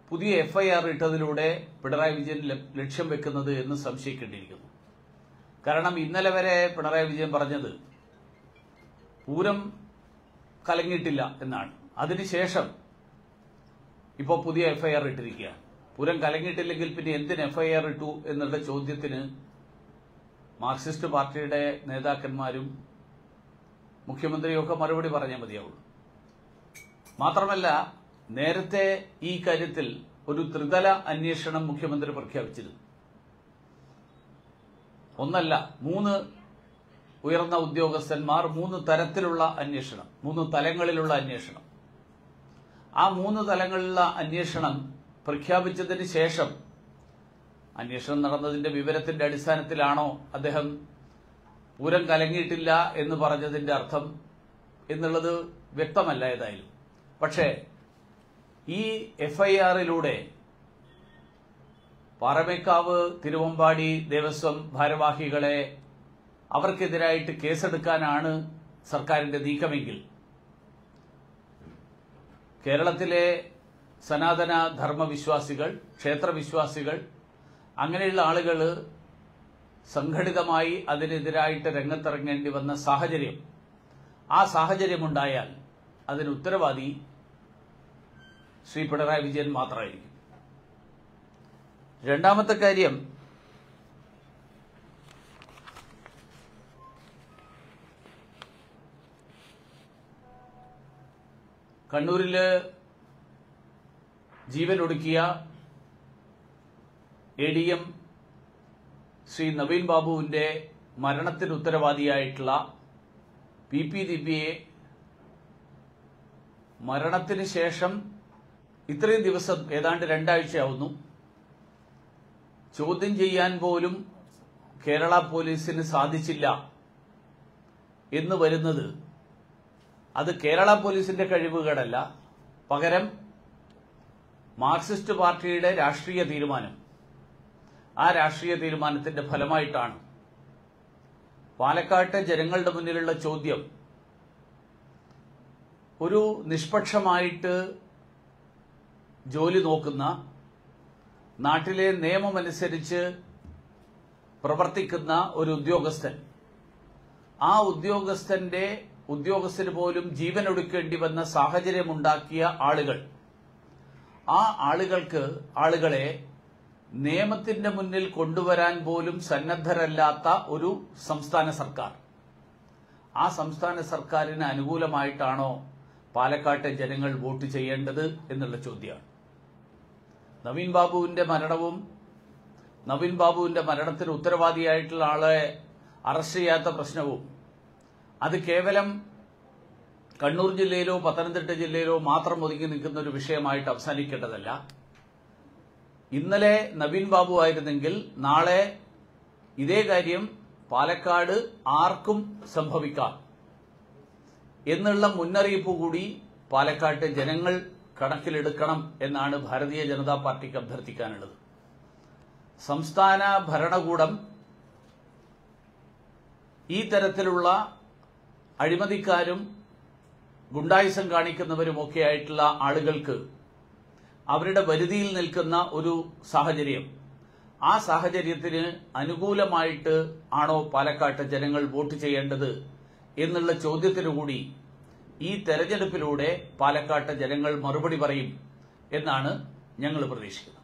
പുതിയ എഫ്ഐആർ ഇട്ടതിലൂടെ പിണറായി വിജയൻ ല- ലക്ഷ്യം വെക്കുന്നത് എന്ന് സംശയിക്കേണ്ടിയിരിക്കുന്നു കാരണം ഇന്നലെ വരെ പിണറായി വിജയൻ പറഞ്ഞത് പൂരം കലങ്ങിയിട്ടില്ല എന്നാണ് അതിനുശേഷം ഇപ്പോൾ പുതിയ എഫ്ഐആർ ഇട്ടിരിക്കുകയാണ് പൂരം കലങ്ങിയിട്ടില്ലെങ്കിൽ പിന്നെ എന്തിന് എഫ്ഐആർ ഇട്ടു എന്നുള്ള ചോദ്യത്തിന് മാർക്സിസ്റ്റ് പാർട്ടിയുടെ നേതാക്കന്മാരും മുഖ്യമന്ത്രിയൊക്കെ മറുപടി പറഞ്ഞാൽ മതിയാവുള്ളൂ മാത്രമല്ല നേരത്തെ ഈ കാര്യത്തിൽ ഒരു ത്രിതല അന്വേഷണം മുഖ്യമന്ത്രി പ്രഖ്യാപിച്ചിരുന്നു ഒന്നല്ല മൂന്ന് ഉയർന്ന ഉദ്യോഗസ്ഥന്മാർ മൂന്ന് തരത്തിലുള്ള അന്വേഷണം മൂന്ന് തലങ്ങളിലുള്ള അന്വേഷണം ആ മൂന്ന് തലങ്ങളിലുള്ള അന്വേഷണം പ്രഖ്യാപിച്ചതിന് ശേഷം അന്വേഷണം നടന്നതിന്റെ വിവരത്തിന്റെ അടിസ്ഥാനത്തിലാണോ അദ്ദേഹം പൂരം കലങ്ങിയിട്ടില്ല എന്ന് പറഞ്ഞതിന്റെ അർത്ഥം എന്നുള്ളത് വ്യക്തമല്ല ഏതായാലും പക്ഷേ ഈ എഫ്ഐആറിലൂടെ പാറമേക്കാവ് തിരുവമ്പാടി ദേവസ്വം ഭാരവാഹികളെ അവർക്കെതിരായിട്ട് കേസെടുക്കാനാണ് സർക്കാരിന്റെ നീക്കമെങ്കിൽ കേരളത്തിലെ സനാതന ധർമ്മവിശ്വാസികൾ ക്ഷേത്രവിശ്വാസികൾ അങ്ങനെയുള്ള ആളുകൾ സംഘടിതമായി അതിനെതിരായിട്ട് രംഗത്തിറങ്ങേണ്ടി വന്ന സാഹചര്യം ആ സാഹചര്യമുണ്ടായാൽ അതിന് ഉത്തരവാദി ശ്രീ പിണറായി വിജയൻ മാത്രമായിരിക്കും രണ്ടാമത്തെ കാര്യം കണ്ണൂരില് ജീവൻ ഒടുക്കിയ A D M Shri Naveen ബാബുവിന്റെ മരണത്തിന് ഉത്തരവാദിയായിട്ടുള്ള പി പി ദിവ്യയെ മരണത്തിന് ശേഷം ഇത്രയും ദിവസം ഏതാണ്ട് രണ്ടാഴ്ചയാവുന്നു ചോദ്യം ചെയ്യാൻ പോലും കേരള പോലീസിന് സാധിച്ചില്ല എന്ന് വരുന്നത് അത് കേരള പോലീസിന്റെ കഴിവുകേടല്ല പകരം മാർക്സിസ്റ്റ് പാർട്ടിയുടെ രാഷ്ട്രീയ തീരുമാനം ആ രാഷ്ട്രീയ തീരുമാനത്തിന്റെ ഫലമായിട്ടാണ് പാലക്കാട്ടെ ജനങ്ങളുടെ മുന്നിലുള്ള ചോദ്യം ഒരു നിഷ്പക്ഷമായിട്ട് ജോലി നോക്കുന്ന നാട്ടിലെ നിയമമനുസരിച്ച് പ്രവർത്തിക്കുന്ന ഒരു ഉദ്യോഗസ്ഥൻ ആ ഉദ്യോഗസ്ഥന്റെ ഉദ്യോഗസ്ഥന് പോലും ജീവൻ ഒടുക്കേണ്ടി വന്ന സാഹചര്യമുണ്ടാക്കിയ ആളുകൾ ആ ആളുകൾക്ക് ആളുകളെ നിയമത്തിന്റെ മുന്നിൽ കൊണ്ടുവരാൻ പോലും സന്നദ്ധരല്ലാത്ത ഒരു സംസ്ഥാന സർക്കാർ ആ സംസ്ഥാന സർക്കാരിന് അനുകൂലമായിട്ടാണോ പാലക്കാട്ടെ ജനങ്ങൾ വോട്ട് ചെയ്യേണ്ടത് എന്നുള്ള ചോദ്യമാണ് നവീൻ ബാബുവിന്റെ മരണവും നവീൻ ബാബുവിന്റെ മരണത്തിന് ഉത്തരവാദിയായിട്ടുള്ള ആളെ അറസ്റ്റ് ചെയ്യാത്ത പ്രശ്നവും അത് കേവലം കണ്ണൂർ ജില്ലയിലോ പത്തനംതിട്ട ജില്ലയിലോ മാത്രം ഒതുങ്ങി നിൽക്കുന്ന ഒരു വിഷയമായിട്ട് അവസാനിക്കേണ്ടതല്ല ഇന്നലെ നവീൻ ബാബു ആയിരുന്നെങ്കിൽ നാളെ ഇതേ കാര്യം പാലക്കാട് ആർക്കും സംഭവിക്കാം എന്നുള്ള മുന്നറിയിപ്പ് കൂടി പാലക്കാട്ട് ജനങ്ങൾ കണക്കിലെടുക്കണം എന്നാണ് ഭാരതീയ ജനതാ പാർട്ടിക്ക് അഭ്യർത്ഥിക്കാനുള്ളത് സംസ്ഥാന ഭരണകൂടം ഈ തരത്തിലുള്ള അഴിമതിക്കാരും ഗുണ്ടായുസം കാണിക്കുന്നവരുമൊക്കെ ആയിട്ടുള്ള ആളുകൾക്ക് അവരുടെ വരുതിയിൽ നിൽക്കുന്ന ഒരു സാഹചര്യം ആ സാഹചര്യത്തിന് അനുകൂലമായിട്ട് ആണോ പാലക്കാട്ട് ജനങ്ങൾ വോട്ട് ചെയ്യേണ്ടത് എന്നുള്ള ചോദ്യത്തിനു കൂടി ഈ തെരഞ്ഞെടുപ്പിലൂടെ പാലക്കാട്ട് ജനങ്ങൾ മറുപടി പറയും എന്നാണ് ഞങ്ങൾ പ്രതീക്ഷിക്കുന്നത്